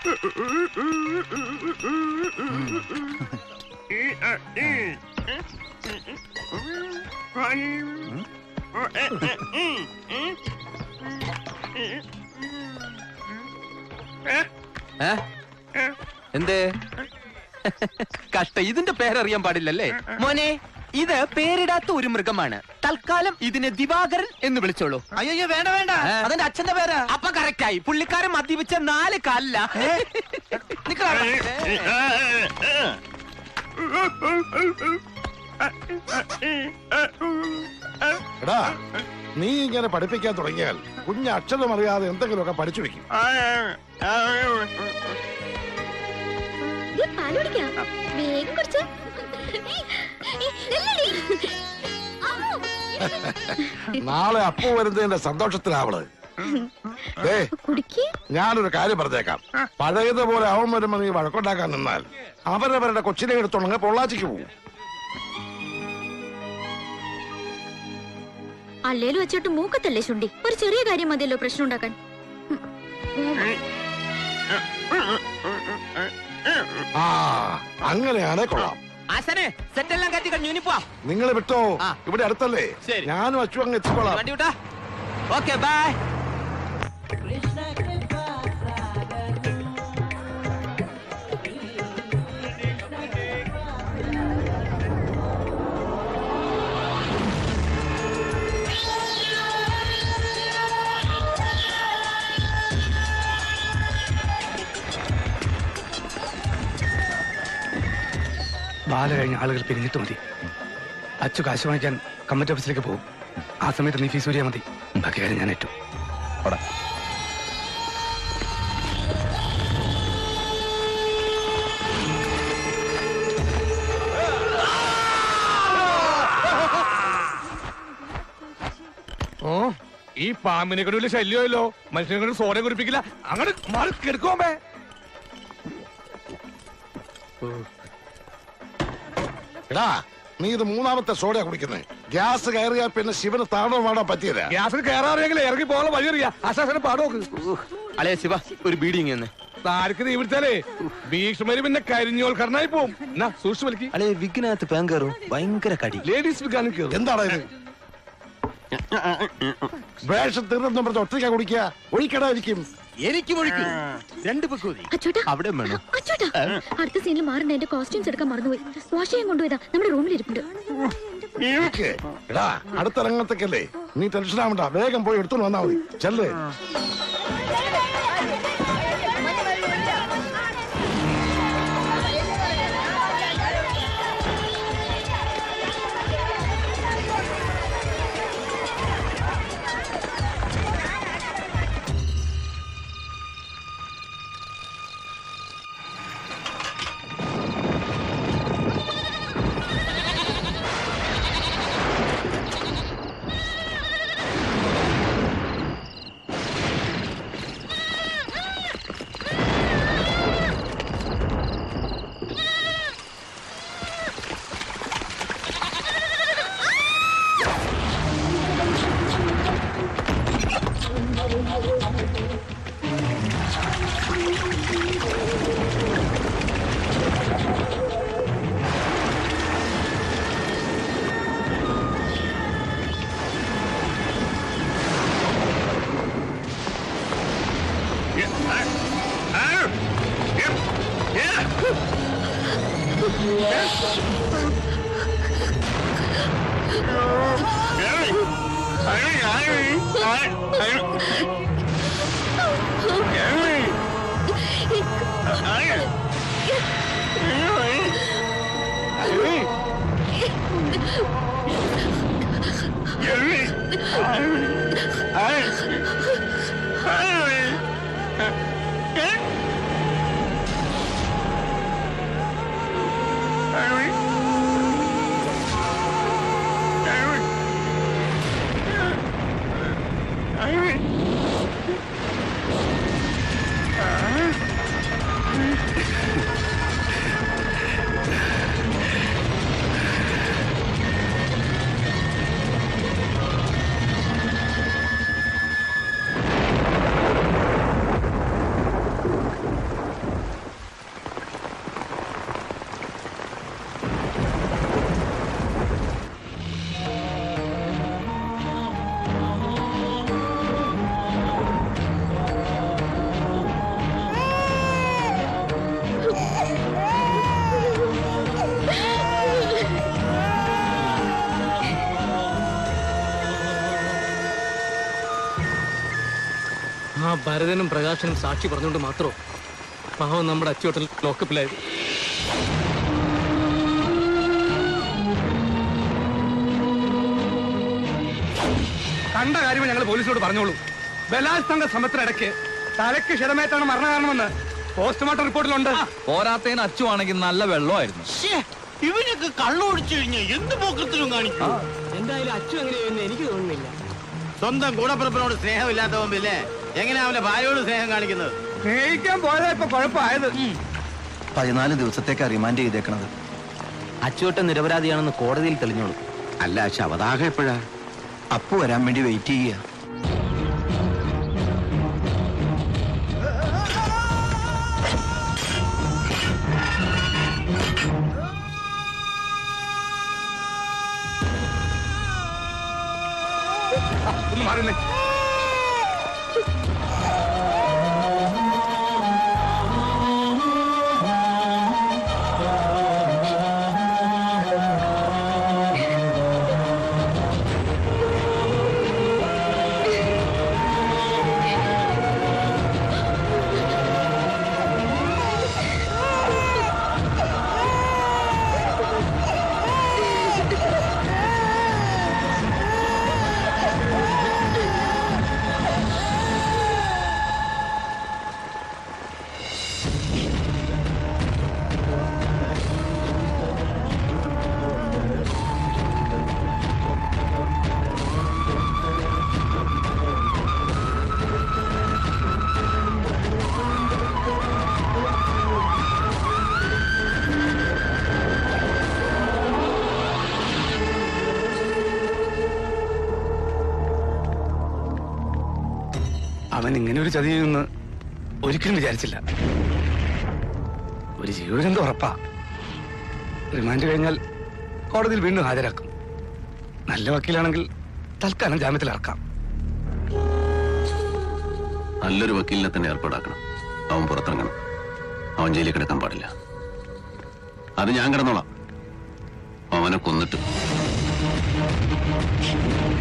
ഏ? എന്തേ കഷ്ട ഇതിന്റെ പേരറിയാൻ പാടില്ലല്ലേ മോനെ ഇത് പേരിടാത്ത ഒരു മൃഗമാണ് തൽക്കാലം ഇതിനെ ദിവാകരൻ എന്ന് വിളിച്ചോളൂ അയ്യോ വേണ്ട വേണ്ട ഏ? അതെന്റെ അച്ഛന്റെ പേരാ അപ്പൊ കറക്റ്റ് ആയി പുള്ളിക്കാരൻ മദ്യപിച്ച നാല് കാലില്ല എടാ നീ ഇങ്ങനെ പഠിപ്പിക്കാൻ തുടങ്ങിയാൽ കുഞ്ഞ് അക്ഷരം അറിയാതെ എന്തെങ്കിലുമൊക്കെ പഠിച്ചു വെക്കും ദേ, പാല് കുടിക്കാം. വേഗം കുടിച്ചോ. ഏയ്, ഏയ്, നില്ലെടി. ഔ. നാളെ അപ്പു വരുന്നതിന്റെ സന്തോഷത്തിലാവള് ദേ കുടിക്ക് ഞാനൊരു കാര്യം പറഞ്ഞേക്കാം പഴയതുപോലെ അവൻ വരുമ്പോ നീ വഴക്കുണ്ടാക്കാൻ നിന്നാൽ അവരവരുടെ കൊച്ചിനെ എടുത്തുണങ്ങ് പൊള്ളാച്ചിക്ക് പോകും അല്ലേലും വെച്ചിട്ട് മൂക്കത്തല്ലേ ശുണ്ടി ഒരു ചെറിയ കാര്യം മതിയല്ലോ പ്രശ്നം ഉണ്ടാക്കാൻ ആ അങ്ങനെയാണേ കൊള്ളാം ആശനെ സെറ്റ് എല്ലാം കത്തി കഴിഞ്ഞു ഇനി പോവാം നിങ്ങൾ വിട്ടോ ആ. ഇവിടെ അടുത്തല്ലേ ശരി. ഞാനും അച്ചു അങ്ങ് എത്തിക്കോളാം വണ്ടി വിട്ടാ ഓക്കെ ബൈ ബാല കഴിഞ്ഞ ആളുകൾ പിരിഞ്ഞിട്ട് മതി അച്ചു കാശ് വാങ്ങിക്കാൻ കമ്മിറ്റി ഓഫീസിലേക്ക് പോകും ആ സമയത്ത് നീ ഫീസ് ഊരിയാൽ മതി ബാക്കി കാര്യം ഞാൻ ഏറ്റു ഓ ഈ പാമ്പിനെ കൊണ്ട് വലിയ ശല്യമല്ലോ മനുഷ്യനെ കൊണ്ട് സോഡ കുറിപ്പിക്കില്ല അങ്ങനെ മാറി കിടക്കുമ്പേ എടാ നീ ഇത് മൂന്നാമത്തെ സോഡയാ കുടിക്കുന്നത് ഗ്യാസ് കയറിയാൽ പിന്നെ ശിവന് താണോ മാടാൻ പറ്റിയല്ല ഗ്യാസിൽ കയറാറിയെങ്കിൽ ഇറങ്ങി പോകാനുള്ള വഴി അറിയാ അശാസനം പാടോക്ക് അളയ ശിവ ഒരു ബീഡിങ് എന്ന് താരക്ക് നീ വിളിച്ചാലേ ഭീഷ്മര് പിന്നെ കരിഞ്ഞോൽക്കരനായി പോവും എന്നാ സൂക്ഷിച്ചു വലിക്ക് അളയ വിഘ്നകത്ത് പാൻ കയറും ഭയങ്കര കടി ലേഡീസ് വിൽക്കാനും കയറും എന്താണ് ഇത് വേഷം തീർന്നെന്നും പറഞ്ഞ് ഒറ്റയ്ക്കാ കുടിക്കുക ഒഴിക്കടായിരിക്കും എനിക്ക് ഒഴിക്കൂ രണ്ട് പക്കൂതി അച്ചോട്ടാ അവിടെ വേണോ അച്ചോട്ടാ അടുത്ത സീനിൽ മാറണ്ട എന്റെ കോസ്റ്റ്യൂംസ് എടുക്കാൻ മറന്നുപോയി വാഷ് ചെയ്യാൻ കൊണ്ടുപോയതാ നമ്മുടെ റൂമിൽ ഇരിപ്പുണ്ട് ഇവക്ക് എടാ അടുത്ത രംഗത്തേക്കല്ലേ നീ ടെൻഷൻ ആവണ്ട വേഗം പോയി എടുത്തു വന്നാ മതി ചെല്ലേ ഭരതനും പ്രകാശനും സാക്ഷി പറഞ്ഞുകൊണ്ട് മാത്രം പാവം നമ്മുടെ അച്ചുവട്ടൽ ലോക്കപ്പിലായത് കണ്ട കാര്യം ഞങ്ങൾ പോലീസിനോട് പറഞ്ഞോളൂ ബലാത്സംഗ ശ്രമത്തിനിടയ്ക്ക് തലയ്ക്ക് ക്ഷതമേറ്റാണ് മരണകാരണമെന്ന് പോസ്റ്റ്മോർട്ടം റിപ്പോർട്ടിലുണ്ട് പോരാത്തതിന് അച്ചുവാണെങ്കിൽ നല്ല വെള്ളമായിരുന്നു ഇവനൊക്കെ കള്ളു കുടിച്ചു കഴിഞ്ഞാൽ എന്ത് പോക്കത്തിലും കാണിക്കും എന്തായാലും അച്ചു എങ്ങനെയായിരുന്നു എനിക്ക് തോന്നുന്നില്ല സ്വന്തം കൂടപ്പിറപ്പിനോട് സ്നേഹമില്ലാത്തവൻ പിന്നെ എങ്ങനെയാ അവന്റെ ഭാര്യയോട് സ്നേഹം കാണിക്കുന്നത് സ്നേഹിക്കാൻ പോയതാ ഇപ്പൊ കുഴപ്പമായത് പതിനാല് ദിവസത്തേക്ക് റിമാൻഡ് ചെയ്തേക്കണത് അച്ചുവട്ടം നിരപരാധിയാണെന്ന് കോടതിയിൽ തെളിഞ്ഞോളൂ അല്ല ശവദാഹം എപ്പോഴാ അപ്പു വരാൻ വേണ്ടി വെയിറ്റ് ചെയ്യുക ഒന്ന് മാറുന്നേ അവൻ ഇങ്ങനെ ഒരു ചതി ചെയ്യുമെന്ന് ഒരിക്കലും വിചാരിച്ചില്ല ഒരു ജീവനെന്തോ ഉറപ്പാ റിമാൻഡ് കഴിഞ്ഞാൽ കോടതിയിൽ വീണ്ടും ഹാജരാക്കും നല്ല വക്കീലാണെങ്കിൽ തൽക്കാലം ജാമ്യത്തിൽ ഇറക്കാം നല്ലൊരു വക്കീലിനെ തന്നെ ഏർപ്പാടാക്കണം അവൻ പുറത്തിറങ്ങണം അവൻ ജയിലിൽ കിടക്കാൻ പാടില്ല അത് ഞാൻ കിടന്നോളാം അവനെ കൊന്നിട്ട്